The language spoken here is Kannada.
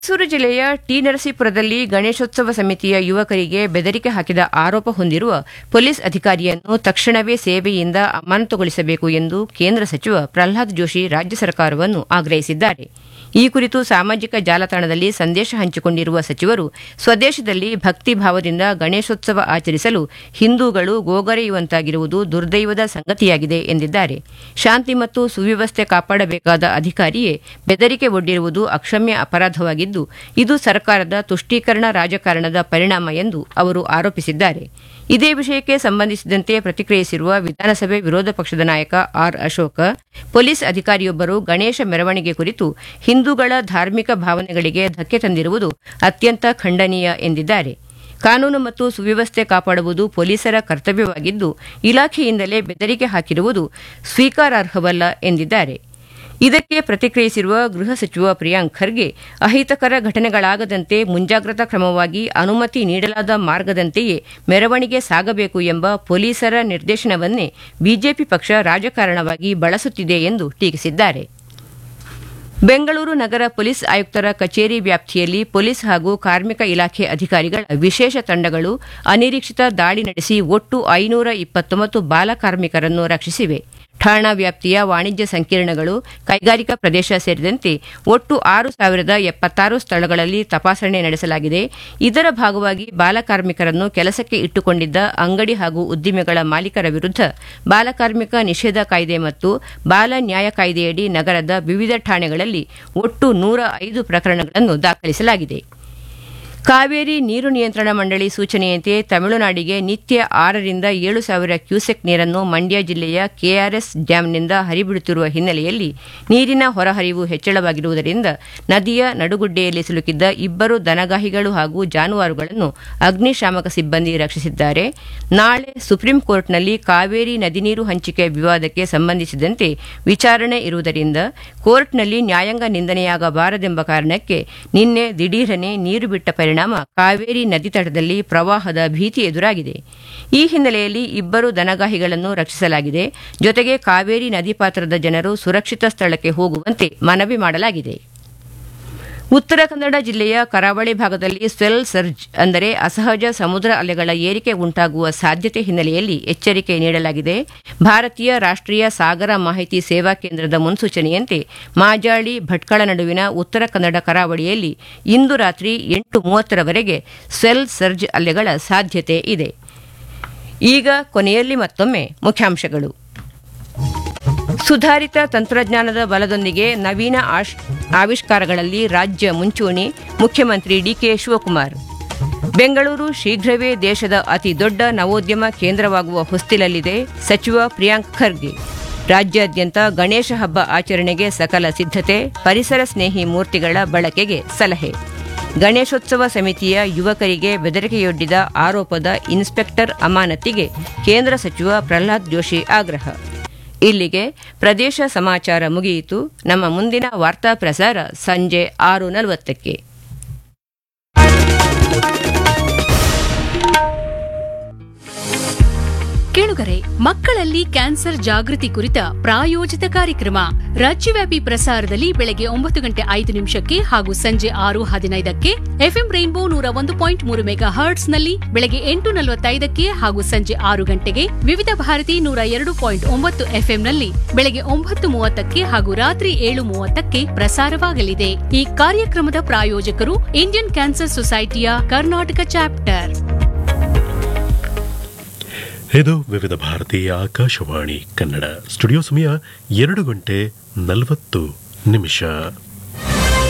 ಮೈಸೂರು ಜಿಲ್ಲೆಯ ಟಿ ನರಸೀಪುರದಲ್ಲಿ ಗಣೇಶೋತ್ಸವ ಸಮಿತಿಯ ಯುವಕರಿಗೆ ಬೆದರಿಕೆ ಹಾಕಿದ ಆರೋಪ ಹೊಂದಿರುವ ಪೊಲೀಸ್ ಅಧಿಕಾರಿಯನ್ನು ತಕ್ಷಣವೇ ಸೇವೆಯಿಂದ ಅಮಾನತುಗೊಳಿಸಬೇಕು ಎಂದು ಕೇಂದ್ರ ಸಚಿವ ಪ್ರಹ್ಲಾದ್ ಜೋಶಿ ರಾಜ್ಯ ಸರ್ಕಾರವನ್ನು ಆಗ್ರಹಿಸಿದ್ದಾರೆ ಈ ಕುರಿತು ಸಾಮಾಜಿಕ ಜಾಲತಾಣದಲ್ಲಿ ಸಂದೇಶ ಹಂಚಿಕೊಂಡಿರುವ ಸಚಿವರು ಸ್ವದೇಶದಲ್ಲಿ ಭಕ್ತಿ ಭಾವದಿಂದ ಗಣೇಶೋತ್ಸವ ಆಚರಿಸಲು ಹಿಂದೂಗಳು ಗೋಗರೆಯುವಂತಾಗಿರುವುದು ದುರ್ದೈವದ ಸಂಗತಿಯಾಗಿದೆ ಎಂದಿದ್ದಾರೆ ಶಾಂತಿ ಮತ್ತು ಸುವ್ಯವಸ್ಥೆ ಕಾಪಾಡಬೇಕಾದ ಅಧಿಕಾರಿಯೇ ಬೆದರಿಕೆ ಒಡ್ಡಿರುವುದು ಅಕ್ಷಮ್ಯ ಅಪರಾಧವಾಗಿದ್ದು ಇದು ಸರ್ಕಾರದ ತುಷ್ಟೀಕರಣ ರಾಜಕಾರಣದ ಪರಿಣಾಮ ಎಂದು ಅವರು ಆರೋಪಿಸಿದ್ದಾರೆ ಇದೇ ವಿಷಯಕ್ಕೆ ಸಂಬಂಧಿಸಿದಂತೆ ಪ್ರತಿಕ್ರಿಯಿಸಿರುವ ವಿಧಾನಸಭೆ ವಿರೋಧ ಪಕ್ಷದ ನಾಯಕ ಆರ್ ಅಶೋಕ ಪೊಲೀಸ್ ಅಧಿಕಾರಿಯೊಬ್ಬರು ಗಣೇಶ ಮೆರವಣಿಗೆ ಕುರಿತು ಹಿಂದೂಗಳ ಧಾರ್ಮಿಕ ಭಾವನೆಗಳಿಗೆ ಧಕ್ಕೆ ತಂದಿರುವುದು ಅತ್ಯಂತ ಖಂಡನೀಯ ಎಂದಿದ್ದಾರೆ ಕಾನೂನು ಮತ್ತು ಸುವ್ಯವಸ್ಥೆ ಕಾಪಾಡುವುದು ಪೊಲೀಸರ ಕರ್ತವ್ಯವಾಗಿದ್ದು ಇಲಾಖೆಯಿಂದಲೇ ಬೆದರಿಕೆ ಹಾಕಿರುವುದು ಸ್ವೀಕಾರಾರ್ಹವಲ್ಲ ಎಂದಿದ್ದಾರೆ ಇದಕ್ಕೆ ಪ್ರತಿಕ್ರಿಯಿಸಿರುವ ಗೃಹ ಸಚಿವ ಪ್ರಿಯಾಂಕ್ ಖರ್ಗೆ ಅಹಿತಕರ ಘಟನೆಗಳಾಗದಂತೆ ಮುಂಜಾಗ್ರತಾ ಕ್ರಮವಾಗಿ ಅನುಮತಿ ನೀಡಲಾದ ಮಾರ್ಗದಂತೆಯೇ ಮೆರವಣಿಗೆ ಸಾಗಬೇಕು ಎಂಬ ಪೊಲೀಸರ ನಿರ್ದೇಶನವನ್ನೇ ಬಿಜೆಪಿ ಪಕ್ಷ ರಾಜಕಾರಣವಾಗಿ ಬಳಸುತ್ತಿದೆ ಎಂದು ಟೀಕಿಸಿದ್ದಾರೆ ಬೆಂಗಳೂರು ನಗರ ಪೊಲೀಸ್ ಆಯುಕ್ತರ ಕಚೇರಿ ವ್ಯಾಪ್ತಿಯಲ್ಲಿ ಪೊಲೀಸ್ ಹಾಗೂ ಕಾರ್ಮಿಕ ಇಲಾಖೆ ಅಧಿಕಾರಿಗಳ ವಿಶೇಷ ತಂಡಗಳು ಅನಿರೀಕ್ಷಿತ ದಾಳಿ ನಡೆಸಿ ಒಟ್ಟು ಐನೂರ ಇಪ್ಪತ್ತೊಂಬತ್ತು ಬಾಲ ಕಾರ್ಮಿಕರನ್ನು ರಕ್ಷಿಸಿವೆ ಠಾಣಾ ವ್ಯಾಪ್ತಿಯ ವಾಣಿಜ್ಯ ಸಂಕೀರ್ಣಗಳು ಕೈಗಾರಿಕಾ ಪ್ರದೇಶ ಸೇರಿದಂತೆ ಒಟ್ಟು ಆರು ಸಾವಿರದ ಎಪ್ಪತ್ತಾರು ಸ್ಥಳಗಳಲ್ಲಿ ತಪಾಸಣೆ ನಡೆಸಲಾಗಿದೆ ಇದರ ಭಾಗವಾಗಿ ಬಾಲಕಾರ್ಮಿಕರನ್ನು ಕೆಲಸಕ್ಕೆ ಇಟ್ಟುಕೊಂಡಿದ್ದ ಅಂಗಡಿ ಹಾಗೂ ಉದ್ದಿಮೆಗಳ ಮಾಲೀಕರ ವಿರುದ್ಧ ಬಾಲಕಾರ್ಮಿಕ ನಿಷೇಧ ಕಾಯ್ದೆ ಮತ್ತು ಬಾಲ ನ್ಯಾಯ ಕಾಯ್ದೆಯಡಿ ನಗರದ ವಿವಿಧ ಠಾಣೆಗಳಲ್ಲಿ ಒಟ್ಟು ನೂರ ಐದು ಪ್ರಕರಣಗಳನ್ನು ದಾಖಲಿಸಲಾಗಿದೆ ಕಾವೇರಿ ನೀರು ನಿಯಂತ್ರಣ ಮಂಡಳಿ ಸೂಚನೆಯಂತೆ ತಮಿಳುನಾಡಿಗೆ ನಿತ್ಯ ಆರರಿಂದ ಏಳು ಸಾವಿರ ಕ್ಯೂಸೆಕ್ ನೀರನ್ನು ಮಂಡ್ಯ ಜಿಲ್ಲೆಯ ಕೆಆರ್ಎಸ್ ಡ್ಯಾಂನಿಂದ ಹರಿಬಿಡುತ್ತಿರುವ ಹಿನ್ನೆಲೆಯಲ್ಲಿ ನೀರಿನ ಹೊರಹರಿವು ಹೆಚ್ಚಳವಾಗಿರುವುದರಿಂದ ನದಿಯ ನಡುಗುಡ್ಡೆಯಲ್ಲಿ ಸಿಲುಕಿದ್ದ ಇಬ್ಬರು ದನಗಾಹಿಗಳು ಹಾಗೂ ಜಾನುವಾರುಗಳನ್ನು ಅಗ್ನಿಶಾಮಕ ಸಿಬ್ಬಂದಿ ರಕ್ಷಿಸಿದ್ದಾರೆ ನಾಳೆ ಸುಪ್ರೀಂ ಕೋರ್ಟ್ನಲ್ಲಿ ಕಾವೇರಿ ನದಿ ನೀರು ಹಂಚಿಕೆ ವಿವಾದಕ್ಕೆ ಸಂಬಂಧಿಸಿದಂತೆ ವಿಚಾರಣೆ ಇರುವುದರಿಂದ ಕೋರ್ಟ್ನಲ್ಲಿ ನ್ಯಾಯಾಂಗ ನಿಂದನೆಯಾಗಬಾರದೆಂಬ ಕಾರಣಕ್ಕೆ ನಿನ್ನೆ ದಿಢೀರನೆ ನೀರು ಬಿಟ್ಟ ಪರಿಣಾಮ ಕಾವೇರಿ ನದಿ ತಟದಲ್ಲಿ ಪ್ರವಾಹದ ಭೀತಿ ಎದುರಾಗಿದೆ ಈ ಹಿನ್ನೆಲೆಯಲ್ಲಿ ಇಬ್ಬರು ದನಗಾಹಿಗಳನ್ನು ರಕ್ಷಿಸಲಾಗಿದೆ ಜೊತೆಗೆ ಕಾವೇರಿ ನದಿ ಪಾತ್ರದ ಜನರು ಸುರಕ್ಷಿತ ಸ್ಥಳಕ್ಕೆ ಹೋಗುವಂತೆ ಮನವಿ ಮಾಡಲಾಗಿದೆ ಉತ್ತರ ಕನ್ನಡ ಜಿಲ್ಲೆಯ ಕರಾವಳಿ ಭಾಗದಲ್ಲಿ ಸ್ವೆಲ್ ಸರ್ಜ್ ಅಂದರೆ ಅಸಹಜ ಸಮುದ್ರ ಅಲೆಗಳ ಏರಿಕೆ ಉಂಟಾಗುವ ಸಾಧ್ಯತೆ ಹಿನ್ನೆಲೆಯಲ್ಲಿ ಎಚ್ಚರಿಕೆ ನೀಡಲಾಗಿದೆ ಭಾರತೀಯ ರಾಷ್ಟ್ರೀಯ ಸಾಗರ ಮಾಹಿತಿ ಸೇವಾ ಕೇಂದ್ರದ ಮುನ್ಸೂಚನೆಯಂತೆ ಮಾಜಾಳಿ ಭಟ್ಕಳ ನಡುವಿನ ಉತ್ತರ ಕನ್ನಡ ಕರಾವಳಿಯಲ್ಲಿ ಇಂದು ರಾತ್ರಿ ಎಂಟು ಮೂವತ್ತರವರೆಗೆ ಸ್ವೆಲ್ ಸರ್ಜ್ ಅಲೆಗಳ ಸಾಧ್ಯತೆ ಇದೆ ಈಗ ಕೊನೆಯಲ್ಲಿ ಮತ್ತೊಮ್ಮೆ ಮುಖ್ಯಾಂಶಗಳು ಸುಧಾರಿತ ತಂತ್ರಜ್ಞಾನದ ಬಲದೊಂದಿಗೆ ನವೀನ ಆವಿಷ್ಕಾರಗಳಲ್ಲಿ ರಾಜ್ಯ ಮುಂಚೂಣಿ ಮುಖ್ಯಮಂತ್ರಿ ಡಿಕೆ ಶಿವಕುಮಾರ್ ಬೆಂಗಳೂರು ಶೀಘ್ರವೇ ದೇಶದ ಅತಿ ದೊಡ್ಡ ನವೋದ್ಯಮ ಕೇಂದ್ರವಾಗುವ ಹೊಸ್ತಿಲಲ್ಲಿದೆ ಸಚಿವ ಪ್ರಿಯಾಂಕ್ ಖರ್ಗೆ ರಾಜ್ಯಾದ್ಯಂತ ಗಣೇಶ ಹಬ್ಬ ಆಚರಣೆಗೆ ಸಕಲ ಸಿದ್ಧತೆ ಪರಿಸರ ಸ್ನೇಹಿ ಮೂರ್ತಿಗಳ ಬಳಕೆಗೆ ಸಲಹೆ ಗಣೇಶೋತ್ಸವ ಸಮಿತಿಯ ಯುವಕರಿಗೆ ಬೆದರಿಕೆಯೊಡ್ಡಿದ ಆರೋಪದ ಇನ್ಸ್ಪೆಕ್ಟರ್ ಅಮಾನತಿಗೆ ಕೇಂದ್ರ ಸಚಿವ ಪ್ರಹ್ಲಾದ್ ಜೋಶಿ ಆಗ್ರಹ ಇಲ್ಲಿಗೆ ಪ್ರದೇಶ ಸಮಾಚಾರ ಮುಗಿಯಿತು ನಮ್ಮ ಮುಂದಿನ ವಾರ್ತಾ ಪ್ರಸಾರ ಸಂಜೆ ಆರು ನಲವತ್ತಕ್ಕೆ ಕೇಳುಗರೆ ಮಕ್ಕಳಲ್ಲಿ ಕ್ಯಾನ್ಸರ್ ಜಾಗೃತಿ ಕುರಿತ ಪ್ರಾಯೋಜಿತ ಕಾರ್ಯಕ್ರಮ ರಾಜ್ಯವ್ಯಾಪಿ ಪ್ರಸಾರದಲ್ಲಿ ಬೆಳಗ್ಗೆ ಒಂಬತ್ತು ಗಂಟೆ ಐದು ನಿಮಿಷಕ್ಕೆ ಹಾಗೂ ಸಂಜೆ ಆರು ಹದಿನೈದಕ್ಕೆ ಎಫ್ಎಂ ರೈನ್ಬೋ ನೂರ ಒಂದು ಪಾಯಿಂಟ್ ಮೂರು ಮೆಗಾ ಹರ್ಟ್ಸ್ನಲ್ಲಿ ಬೆಳಗ್ಗೆ ಎಂಟು ನಲವತ್ತೈದಕ್ಕೆ ಹಾಗೂ ಸಂಜೆ ಆರು ಗಂಟೆಗೆ ವಿವಿಧ ಭಾರತಿ ನೂರ ಎರಡು ಪಾಯಿಂಟ್ ಒಂಬತ್ತು ಎಫ್ಎಂನಲ್ಲಿ ಬೆಳಗ್ಗೆ ಒಂಬತ್ತು ಮೂವತ್ತಕ್ಕೆ ಹಾಗೂ ರಾತ್ರಿ ಏಳು ಮೂವತ್ತಕ್ಕೆ ಪ್ರಸಾರವಾಗಲಿದೆ ಈ ಕಾರ್ಯಕ್ರಮದ ಪ್ರಾಯೋಜಕರು ಇಂಡಿಯನ್ ಕ್ಯಾನ್ಸರ್ ಸೊಸೈಟಿಯ ಕರ್ನಾಟಕ ಚಾಪ್ಟರ್ ಇದು ವಿವಿಧ ಭಾರತೀಯ ಆಕಾಶವಾಣಿ ಕನ್ನಡ ಸ್ಟುಡಿಯೋ ಸಮಯ ಎರಡು ಗಂಟೆ ನಲವತ್ತು ನಿಮಿಷ